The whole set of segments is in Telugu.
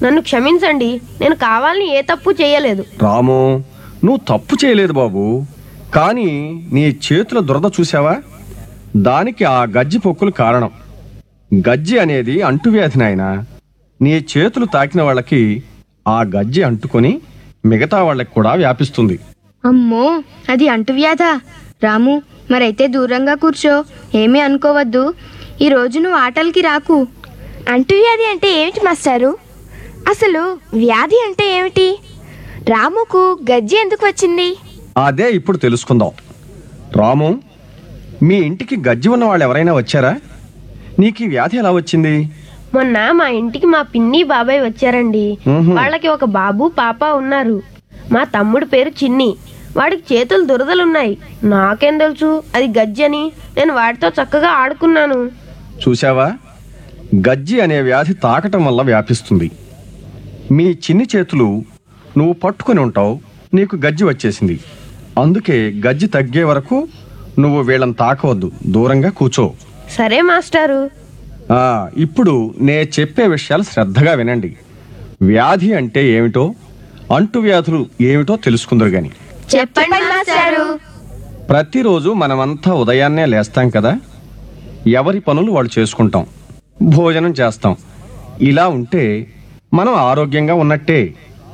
నన్ను క్షమించండి నేను కావాలని ఏ తప్పు చేయలేదు రాము నువ్వు తప్పు చేయలేదు బాబు కానీ నీ చేతుల దురద చూసావా దానికి ఆ గజ్జి పొక్కులు కారణం గజ్జి అనేది అంటువ్యాధి నాయనా నీ చేతులు తాకిన వాళ్ళకి ఆ గజ్జి అంటుకొని మిగతా వాళ్ళకి కూడా వ్యాపిస్తుంది అమ్మో అది అంటువ్యాధా రాము మరైతే దూరంగా కూర్చో ఏమీ అనుకోవద్దు ఈ రోజు నువ్వు ఆటలకి రాకు అంటువ్యాధి అంటే ఏమిటి మాస్టారు అసలు వ్యాధి అంటే ఏమిటి రాముకు గజ్జి ఎందుకు వచ్చింది అదే ఇప్పుడు తెలుసుకుందాం రాము మీ ఇంటికి గజ్జి ఉన్న వాళ్ళు ఎవరైనా వచ్చారా నీకు ఈ వ్యాధి ఎలా వచ్చింది మొన్న మా ఇంటికి మా పిన్ని బాబాయ్ వచ్చారండి మ్హూ. వాళ్ళకి ఒక బాబు పాప ఉన్నారు మా తమ్ముడు పేరు చిన్ని వాడికి చేతులు దురదలున్నాయి నాకేం తెలుసు అది గజ్జని నేను వాడితో చక్కగా ఆడుకున్నాను చూశావా గజ్జి అనే వ్యాధి తాకటం వల్ల వ్యాపిస్తుంది మీ చిన్ని చేతులు నువ్వు పట్టుకొని ఉంటావు నీకు గజ్జి వచ్చేసింది అందుకే గజ్జి తగ్గే వరకు నువ్వు వీళ్ళని తాకవద్దు దూరంగా కూర్చో సరే మాస్టారు ఆ, ఇప్పుడు నే చెప్పే విషయాలు శ్రద్ధగా వినండి వ్యాధి అంటే ఏమిటో అంటువ్యాధులు ఏమిటో తెలుసుకుందరు గాని చెప్పండి మాస్టారు ప్రతిరోజు మనమంతా ఉదయాన్నే లేస్తాం కదా ఎవరి పనులు వాళ్ళు చేసుకుంటాం భోజనం చేస్తాం ఇలా ఉంటే మనం ఆరోగ్యంగా ఉన్నట్టే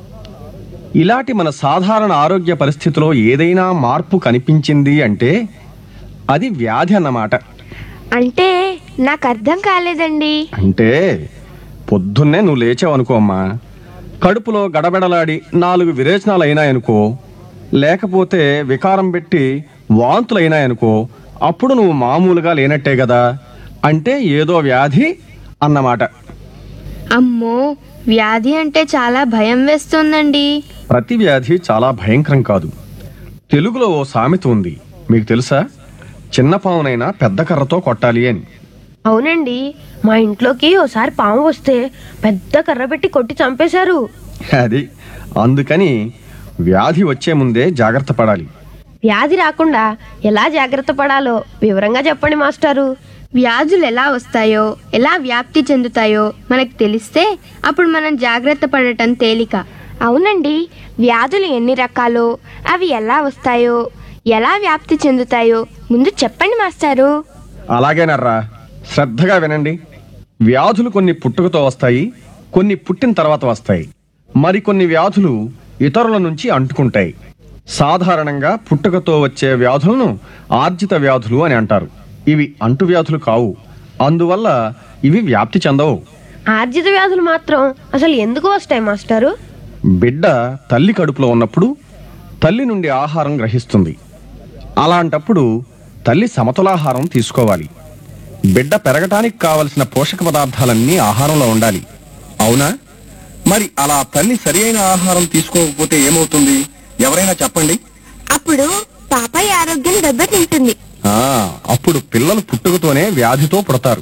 ఇలాంటి మన సాధారణ ఆరోగ్య పరిస్థితిలో ఏదైనా మార్పు కనిపించింది అంటే అది వ్యాధి అన్నమాట అంటే నాకు అర్థం కాలేదండి అంటే పొద్దున్నే నువ్వు లేచావనుకో అమ్మా కడుపులో గడబెడలాడి నాలుగు విరేచనాలు అయినాయనుకో లేకపోతే వికారం పెట్టి వాంతులు అయినాయనుకో అప్పుడు నువ్వు మామూలుగా లేనట్టే కదా అంటే ఏదో వ్యాధి అన్నమాట అమ్మో వ్యాధి అంటే చాలా భయం వేస్తుందండి ప్రతి వ్యాధి చాలా భయంకరం కాదు తెలుగులో ఓ సామెత ఉంది మీకు తెలుసా చిన్న పావునైనా పెద్ద కర్రతో కొట్టాలి అని అవునండి మా ఇంట్లోకి ఓసారి పాము వస్తే పెద్ద కర్ర పెట్టి కొట్టి చంపేశారు అది అందుకని వ్యాధి వచ్చే ముందే జాగ్రత్త పడాలి వ్యాధి రాకుండా ఎలా జాగ్రత్త పడాలో వివరంగా చెప్పండి మాస్టారు వ్యాధులు ఎలా వస్తాయో ఎలా వ్యాప్తి చెందుతాయో మనకు తెలిస్తే అప్పుడు మనం జాగ్రత్త పడటం తేలిక అవునండి వ్యాధులు ఎన్ని రకాలో అవి ఎలా వస్తాయో ఎలా వ్యాప్తి చెందుతాయో ముందు చెప్పండి మాస్టారు అలాగేనర్రా శ్రద్ధగా వినండి వ్యాధులు కొన్ని పుట్టుకతో వస్తాయి కొన్ని పుట్టిన తర్వాత వస్తాయి మరికొన్ని వ్యాధులు ఇతరుల నుంచి అంటుకుంటాయి సాధారణంగా పుట్టుకతో వచ్చే వ్యాధులను ఆర్జిత వ్యాధులు అని అంటారు ఇవి అంటువ్యాధులు కావు అందువల్ల ఇవి వ్యాప్తి చెందవు ఆర్జిత వ్యాధులు మాత్రం అసలు ఎందుకు వస్తాయి మాస్టారు బిడ్డ తల్లి కడుపులో ఉన్నప్పుడు తల్లి నుండి ఆహారం గ్రహిస్తుంది అలాంటప్పుడు తల్లి సమతులాహారం తీసుకోవాలి బిడ్డ పెరగటానికి కావలసిన పోషక పదార్థాలన్నీ ఆహారంలో ఉండాలి అవునా మరి అలా తల్లి సరి అయిన ఆహారం తీసుకోకపోతే ఏమవుతుంది ఎవరైనా చెప్పండి అప్పుడు పాపాయి ఆరోగ్యం దెబ్బతింటుంది ఆ, అప్పుడు పిల్లలు పుట్టుకతోనే వ్యాధితో పుడతారు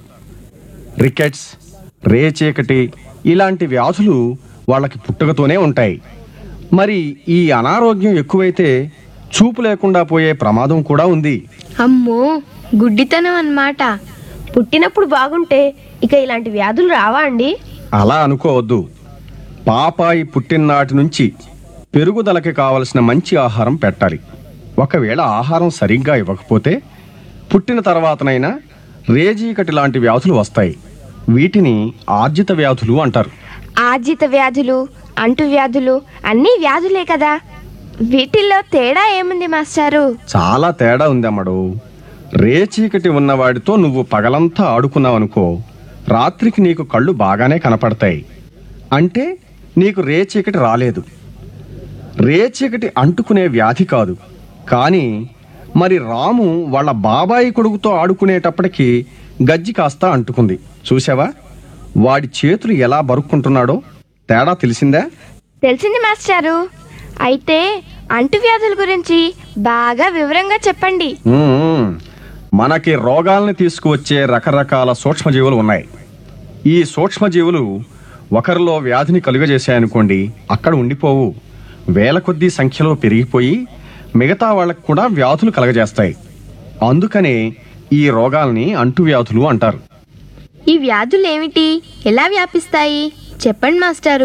రికెట్స్ రేచీకటి ఇలాంటి వ్యాధులు వాళ్ళకి పుట్టుకతోనే ఉంటాయి మరి ఈ అనారోగ్యం ఎక్కువైతే చూపు లేకుండా పోయే ప్రమాదం కూడా ఉంది అమ్మో గుడ్డితనం అన్నమాట పుట్టినప్పుడు బాగుంటే ఇక ఇలాంటి వ్యాధులు రావా అండి అలా అనుకోవద్దు పాపాయి పుట్టిననాటి నుంచి పెరుగుదలకి కావలసిన మంచి ఆహారం పెట్టాలి ఒకవేళ ఆహారం సరిగ్గా ఇవ్వకపోతే పుట్టిన తర్వాతనైనా రేజీకటి లాంటి వ్యాధులు వస్తాయి వీటిని ఆర్జిత వ్యాధులు అంటారు ఆర్జిత వ్యాధులు అంటువ్యాధులు అన్నీ వ్యాధులే కదా వీటిల్లో తేడా ఏముంది మాస్టారు చాలా తేడా ఉంది అమ్మడు రేచీకటి ఉన్నవాడితో నువ్వు పగలంతా ఆడుకున్నావనుకో రాత్రికి నీకు కళ్ళు బాగానే కనపడతాయి అంటే నీకు రేచీకటి రాలేదు రేచీకటి అంటుకునే వ్యాధి కాదు కానీ మరి రాము వాళ్ళ బాబాయి కొడుకుతో ఆడుకునేటప్పటికి గజ్జి కాస్త అంటుకుంది చూసావా వాడి చేతులు ఎలా బరుక్కుంటున్నాడో తేడా తెలిసిందా తెలిసింది మాస్టారు అయితే అంటువ్యాధుల గురించి బాగా వివరంగా చెప్పండి మ్మ్. మనకి రోగాల్ని తీసుకువచ్చే రకరకాల సూక్ష్మజీవులు ఉన్నాయి ఈ సూక్ష్మజీవులు ఒకరిలో వ్యాధిని కలుగజేశాయనుకోండి అక్కడ ఉండిపోవు వేల కొద్దీ సంఖ్యలో పెరిగిపోయి మిగతా వాళ్ళకు కూడా వ్యాధులు కలగజేస్తాయి అందుకనే ఈ రోగాల్ని అంటువ్యాధులు అంటారు ఈ వ్యాధులు ఏమిటి ఎలా వ్యాపిస్తాయి చెప్పండి మాస్టారు